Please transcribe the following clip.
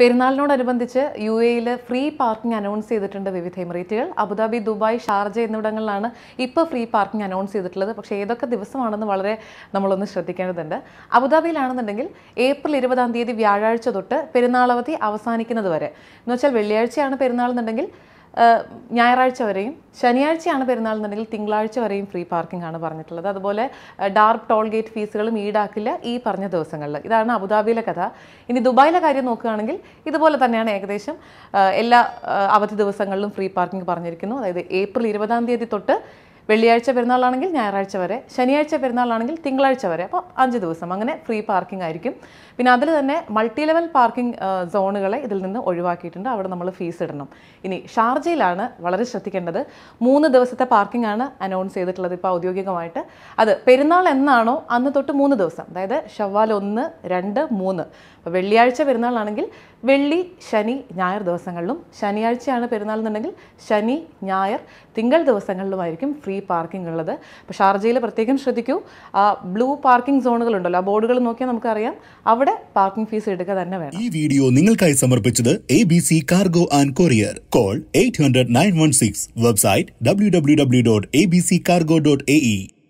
പെരുന്നാളിനോടനുബന്ധിച്ച് യു എയിൽ free parking announce ചെയ്തിട്ടുണ്ട് വിവിധ എമിറേറ്റുകൾ അബുദാബി ദുബായ് ഷാർജ എന്നിവിടങ്ങളിലാണ് ഇപ്പോൾ ഫ്രീ പാർക്കിംഗ് അനൗൺസ് ചെയ്തിട്ടുള്ളത് പക്ഷേ ഏതൊക്കെ ദിവസമാണെന്ന് വളരെ നമ്മളൊന്ന് ശ്രദ്ധിക്കേണ്ടതുണ്ട് അബുദാബിയിലാണെന്നുണ്ടെങ്കിൽ ഏപ്രിൽ ഇരുപതാം തീയതി വ്യാഴാഴ്ച തൊട്ട് പെരുന്നാളവധി അവസാനിക്കുന്നത് വരെ എന്ന് വെച്ചാൽ വെള്ളിയാഴ്ചയാണ് പെരുന്നാൾ എന്നുണ്ടെങ്കിൽ ഏഹ് ഞായറാഴ്ച വരെയും ശനിയാഴ്ചയാണ് പെരുന്നാൾ എന്നുണ്ടെങ്കിൽ തിങ്കളാഴ്ച വരെയും ഫ്രീ പാർക്കിംഗ് ആണ് പറഞ്ഞിട്ടുള്ളത് അതുപോലെ ഏഹ് ഡാർക്ക് ടോൾ ഗേറ്റ് ഫീസുകളും ഈടാക്കില്ല ഈ പറഞ്ഞ ദിവസങ്ങളിൽ ഇതാണ് അബുദാബിയിലെ കഥ ഇനി ദുബായിലെ കാര്യം നോക്കുകയാണെങ്കിൽ ഇതുപോലെ തന്നെയാണ് ഏകദേശം ഏഹ് എല്ലാ ഏഹ് അവധി ദിവസങ്ങളിലും ഫ്രീ പാർക്കിംഗ് പറഞ്ഞിരിക്കുന്നു അതായത് ഏപ്രിൽ ഇരുപതാം തീയതി തൊട്ട് വെള്ളിയാഴ്ച പെരുന്നാളാണെങ്കിൽ ഞായറാഴ്ച വരെ ശനിയാഴ്ച പെരുന്നാളാണെങ്കിൽ തിങ്കളാഴ്ച വരെ അപ്പോൾ അഞ്ച് ദിവസം അങ്ങനെ ഫ്രീ പാർക്കിംഗ് ആയിരിക്കും പിന്നെ അതിൽ തന്നെ മൾട്ടി ലെവൽ പാർക്കിംഗ് സോണുകളെ ഇതിൽ നിന്ന് ഒഴിവാക്കിയിട്ടുണ്ട് അവിടെ നമ്മൾ ഫീസ് ഇടണം ഇനി ഷാർജയിലാണ് വളരെ ശ്രദ്ധിക്കേണ്ടത് മൂന്ന് ദിവസത്തെ പാർക്കിംഗ് ആണ് അനൗൺസ് ചെയ്തിട്ടുള്ളത് ഇപ്പോൾ ഔദ്യോഗികമായിട്ട് അത് പെരുന്നാൾ എന്നാണോ അന്ന് തൊട്ട് മൂന്ന് ദിവസം അതായത് ഷവ്വാൽ ഒന്ന് രണ്ട് മൂന്ന് അപ്പോൾ വെള്ളിയാഴ്ച പെരുന്നാളാണെങ്കിൽ വെള്ളി ശനി ഞായർ ദിവസങ്ങളിലും ശനിയാഴ്ചയാണ് പെരുന്നാൾ എന്നുണ്ടെങ്കിൽ ശനി ഞായർ തിങ്കൾ ദിവസങ്ങളിലുമായിരിക്കും ഫ്രീ പാർക്കിംഗ് ഉള്ളത് അപ്പോൾ ഷാർജയിൽ പ്രത്യേകം ശ്രദ്ധിക്കൂ ആ ബ്ലൂ പാർക്കിംഗ് സോണുകളുണ്ടല്ലോ ആ ബോർഡുകൾ നോക്കിയാൽ നമുക്കറിയാം അവിടെ പാർക്കിംഗ് ഫീസ് എടുക്കുക തന്നെ വേണം ഈ വീഡിയോ നിങ്ങൾക്കായി സമർപ്പിച്ചത് A B C cargo and courier call eight hundred nine one six website W W W dot A B C cargo dot A E